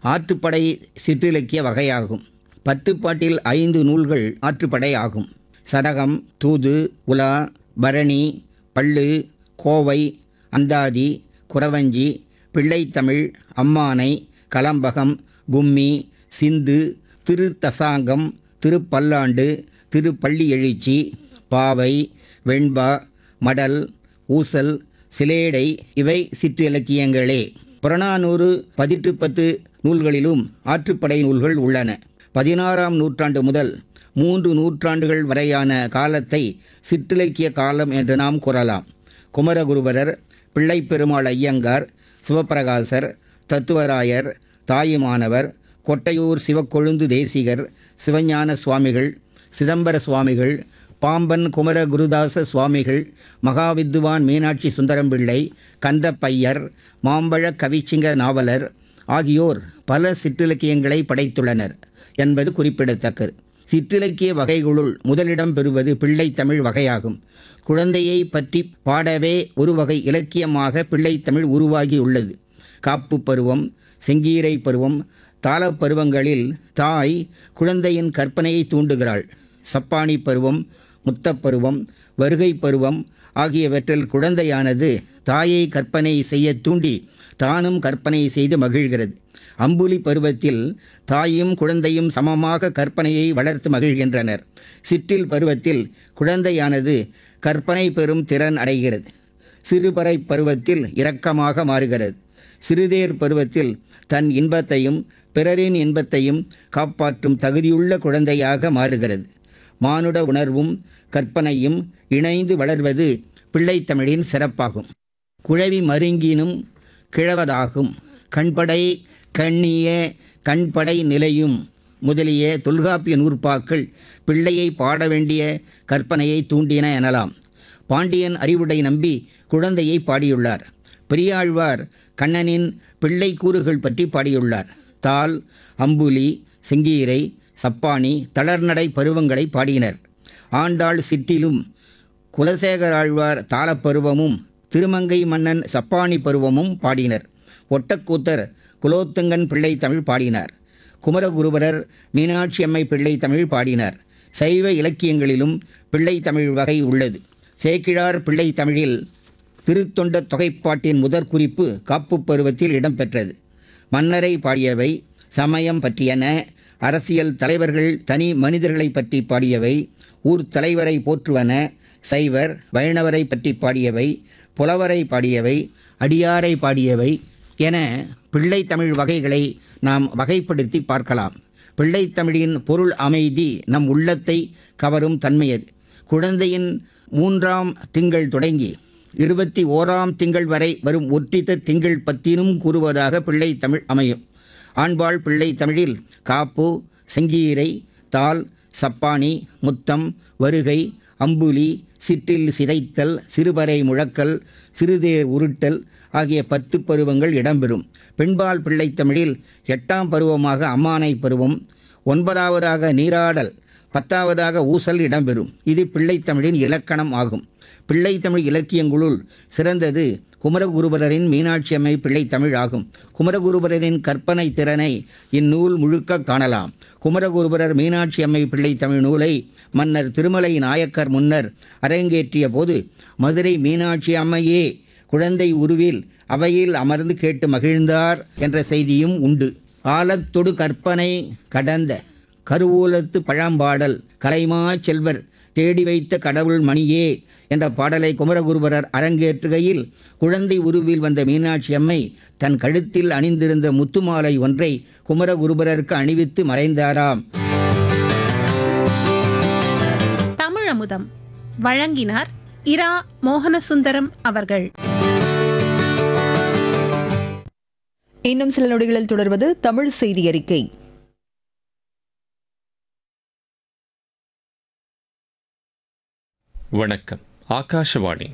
ஆற்றுப்படை சிற்றிலக்கிய வகையாகும் பத்துப்பாட்டில் ஐந்து நூல்கள் ஆற்றுப்படை ஆகும் சதகம் தூது உலா பரணி பள்ளு கோவை அந்தாதி குறவஞ்சி பிள்ளைத்தமிழ் அம்மானை கலம்பகம் கும்மி சிந்து திருத்தசாங்கம் திருப்பல்லாண்டு திருப்பள்ளி எழுச்சி பாவை வெண்பா மடல் ஊசல் சிலேடை இவை சிற்றிலக்கியங்களே புறநானூறு பதிற்று பத்து நூல்களிலும் ஆற்றுப்படை நூல்கள் உள்ளன பதினாறாம் நூற்றாண்டு முதல் மூன்று நூற்றாண்டுகள் வரையான காலத்தை சிற்றிலக்கிய காலம் என்று நாம் கூறலாம் குமரகுருபரர் பிள்ளைப்பெருமாள் ஐயங்கார் சிவப்பிரகாசர் தத்துவராயர் தாயுமானவர் கொட்டையூர் சிவக்கொழுந்து தேசிகர் சிவஞான சுவாமிகள் சிதம்பர சுவாமிகள் பாம்பன் குமர குருதாச சுவாமிகள் மகாவித்துவான் மீனாட்சி சுந்தரம் பிள்ளை கந்தப்பையர் மாம்பழ கவிச்சிங்க நாவலர் ஆகியோர் பல சிற்றிலக்கியங்களை படைத்துள்ளனர் என்பது குறிப்பிடத்தக்கது சிற்றிலக்கிய வகைகளுள் முதலிடம் பெறுவது பிள்ளைத்தமிழ் வகையாகும் குழந்தையை பற்றி பாடவே ஒரு வகை இலக்கியமாக பிள்ளைத்தமிழ் உருவாகியுள்ளது காப்பு பருவம் செங்கீரை பருவம் தாளப் பருவங்களில் தாய் குழந்தையின் கற்பனையை தூண்டுகிறாள் சப்பானி பருவம் முத்தப்பருவம் வருகை பருவம் ஆகியவற்றில் குழந்தையானது தாயை கற்பனை செய்ய தூண்டி தானும் கற்பனை செய்து மகிழ்கிறது அம்புலி பருவத்தில் தாயும் குழந்தையும் சமமாக கற்பனையை வளர்த்து மகிழ்கின்றனர் சிற்றில் பருவத்தில் குழந்தையானது கற்பனை பெறும் திறன் அடைகிறது சிறுபறை பருவத்தில் இரக்கமாக மாறுகிறது சிறுதேர் பருவத்தில் தன் இன்பத்தையும் பிறரின் இன்பத்தையும் காப்பாற்றும் தகுதியுள்ள குழந்தையாக மாறுகிறது மானுட உணர்வும் கற்பனையும் இணைந்து வளர்வது பிள்ளைத்தமிழின் சிறப்பாகும் குழவி மருங்கினும் கிழவதாகும் கண்படை கண்ணிய கண்படை நிலையும் முதலிய தொல்காப்பிய நூற்பாக்கள் பிள்ளையை பாட வேண்டிய கற்பனையை தூண்டின எனலாம் பாண்டியன் அறிவுடை நம்பி குழந்தையை பாடியுள்ளார் பெரியாழ்வார் கண்ணனின் பிள்ளை கூறுகள் பற்றி பாடியுள்ளார் தால் அம்புலி செங்கீரை சப்பானி தளர்நடை பருவங்களை பாடினர் ஆண்டாள் சிற்றிலும் குலசேகராழ்வார் தாளப்பருவமும் திருமங்கை மன்னன் சப்பானி பருவமும் பாடினர் ஒட்டக்கூத்தர் குலோத்துங்கன் பிள்ளை தமிழ் பாடினார் குமரகுருபரர் மீனாட்சி அம்மை பிள்ளை தமிழ் பாடினார் சைவ இலக்கியங்களிலும் பிள்ளை தமிழ் வகை உள்ளது சேக்கிழார் பிள்ளை தமிழில் திருத்தொண்ட தொகைப்பாட்டின் முதற் குறிப்பு காப்பு பருவத்தில் இடம்பெற்றது மன்னரை பாடியவை சமயம் பற்றியன அரசியல் தலைவர்கள் தனி மனிதர்களை பற்றி பாடியவை ஊர் தலைவரை போற்றுவன சைவர் வைணவரை பற்றி பாடியவை புலவரை பாடியவை அடியாரை பாடியவை என பிள்ளைத்தமிழ் வகைகளை நாம் வகைப்படுத்தி பார்க்கலாம் பிள்ளைத்தமிழின் பொருள் அமைதி நம் உள்ளத்தை கவரும் தன்மையது குழந்தையின் மூன்றாம் திங்கள் தொடங்கி இருபத்தி ஓராம் திங்கள் வரை வரும் ஒற்றித்த திங்கள் பத்தினும் கூறுவதாக பிள்ளை தமிழ் அமையும் ஆண்பாள் பிள்ளை தமிழில் காப்பு செங்கீரை தால் சப்பானி முத்தம் வருகை அம்புலி சிற்றில் சிதைத்தல் சிறுபறை முழக்கல் சிறுதேர் உருட்டல் ஆகிய பத்து பருவங்கள் இடம்பெறும் பெண்பால் பிள்ளைத்தமிழில் எட்டாம் பருவமாக அம்மானை பருவம் ஒன்பதாவதாக நீராடல் பத்தாவதாக ஊசல் இடம்பெறும் இது பிள்ளைத்தமிழின் இலக்கணம் ஆகும் பிள்ளைத்தமிழ் இலக்கியங்களுள் சிறந்தது குமரகுருபரரின் மீனாட்சி அம்மை பிள்ளைத்தமிழ் ஆகும் குமரகுருபரரின் கற்பனை திறனை இந்நூல் முழுக்க காணலாம் குமரகுருபரர் மீனாட்சி அம்மை பிள்ளைத்தமிழ் நூலை மன்னர் திருமலை நாயக்கர் முன்னர் அரங்கேற்றிய போது மதுரை மீனாட்சி அம்மையே குழந்தை உருவில் அவையில் அமர்ந்து கேட்டு மகிழ்ந்தார் என்ற செய்தியும் உண்டு ஆலத்தொடு கற்பனை கடந்த கருவூலத்து பழம்பாடல் கலைமா செல்வர் தேடி வைத்த கடவுள் மணியே என்ற பாடலை குமரகுருபரர் அரங்கேற்றுகையில் குழந்தை உருவில் வந்த மீனாட்சி அம்மை தன் கழுத்தில் அணிந்திருந்த முத்துமாலை ஒன்றை குமரகுருபரருக்கு அணிவித்து மறைந்தாராம் தமிழமுதம் வழங்கினார் இரா மோகனசுந்தரம் அவர்கள் இன்னும் சில நொடிகளில் தொடர்வது தமிழ் செய்தி அறிக்கை வணக்கம் ஆகாஷவாணி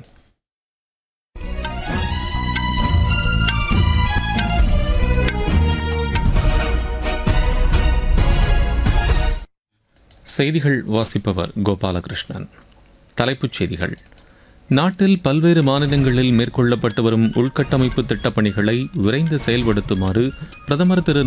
செய்திகள் வாசிப்பவர் கோபாலகிருஷ்ணன் தலைப்புச் செய்திகள் நாட்டில் பல்வேறு மாநிலங்களில் மேற்கொள்ளப்பட்டு வரும் உள்கட்டமைப்பு திட்டப்பணிகளை விரைந்து செயல்படுத்துமாறு பிரதமர் திரு